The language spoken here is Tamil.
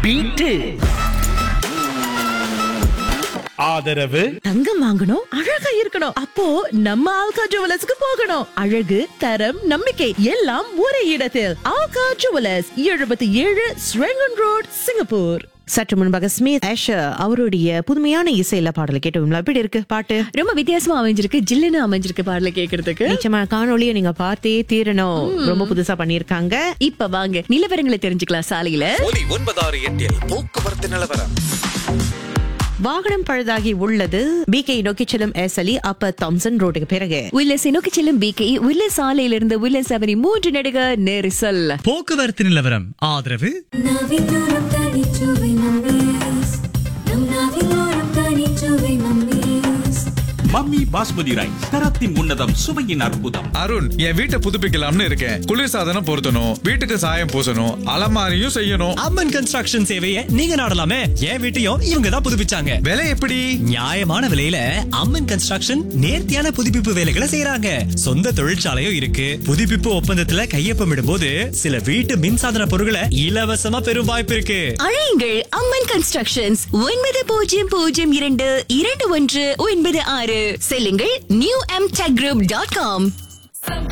பீட்டு ஆதரவு தங்கம் வாங்கணும் அழகா இருக்கணும் அப்போ நம்ம ஆல்கா ஜுவலர்ஸ்க்கு போகணும் அழகு தரம் நம்பிக்கை எல்லாம் ஒரே இடத்தில் ஆல்கா ஜுவலர்ஸ் எழுபத்தி ஏழு ஸ்ரெங்கன் ரோட் சிங்கப்பூர் சற்று முன்பாக ஸ்மித் ஆஷர் அவருடைய புதுமையான இசையில பாடலை கேட்டோம்ல எப்படி இருக்கு பாட்டு ரொம்ப வித்தியாசமா அமைஞ்சிருக்கு ஜில்லுன்னு அமைஞ்சிருக்கு பாடல கேக்குறதுக்கு நிச்சயமா காணொளியை நீங்க பார்த்தே தீரணும் ரொம்ப புதுசா பண்ணிருக்காங்க இப்ப வாங்க நிலவரங்களை தெரிஞ்சுக்கலாம் சாலையில ஒலி ஒன்பதாறு எட்டில் போக்குவரத்து நிலவரம் வாகனம் பழுதாகி உள்ளது பிகே நோக்கி செல்லும் எஸ்எலி அப்ப தாம்சன் ரோட்டுக்கு பிறகு உல்லஸ் நோக்கி செல்லும் பிகே உல்லஸ் சாலையிலிருந்து உல்லஸ் அவனி மூன்று நெடுக நெரிசல் போக்குவரத்து நிலவரம் ஆதரவு நாவிலோரம் தனிச்சுவை மம்மீஸ் நம் நாவிலோரம் தனிச்சுவை மம்மீஸ் மம்மி பாஸ்மதி ரைஸ் தரத்தின் உன்னதம் சுவையின் அற்புதம் அருண் என் வீட்டை புதுப்பிக்கலாம்னு இருக்கேன் குளிர்சாதனம் பொருத்தணும் வீட்டுக்கு சாயம் பூசணும் அலமாரியும் செய்யணும் அம்மன் கன்ஸ்ட்ரக்ஷன் சேவையை நீங்க நாடலாமே என் வீட்டையும் இவங்க தான் புதுப்பிச்சாங்க விலை எப்படி நியாயமான விலையில அம்மன் கன்ஸ்ட்ரக்ஷன் நேர்த்தியான புதுப்பிப்பு வேலைகளை செய்யறாங்க சொந்த தொழிற்சாலையும் இருக்கு புதுப்பிப்பு ஒப்பந்தத்துல கையொப்பமிடும் போது சில வீட்டு மின்சாதன பொருட்களை இலவசமா பெறும் வாய்ப்பு இருக்கு அழையுங்கள் அம்மன் கன்ஸ்ட்ரக்ஷன்ஸ் ஒன்பது பூஜ்ஜியம் பூஜ்ஜியம் இரண்டு இரண்டு ஒன்று ஒன்பது ஆறு செல்லுங்கள் new M tech group dot com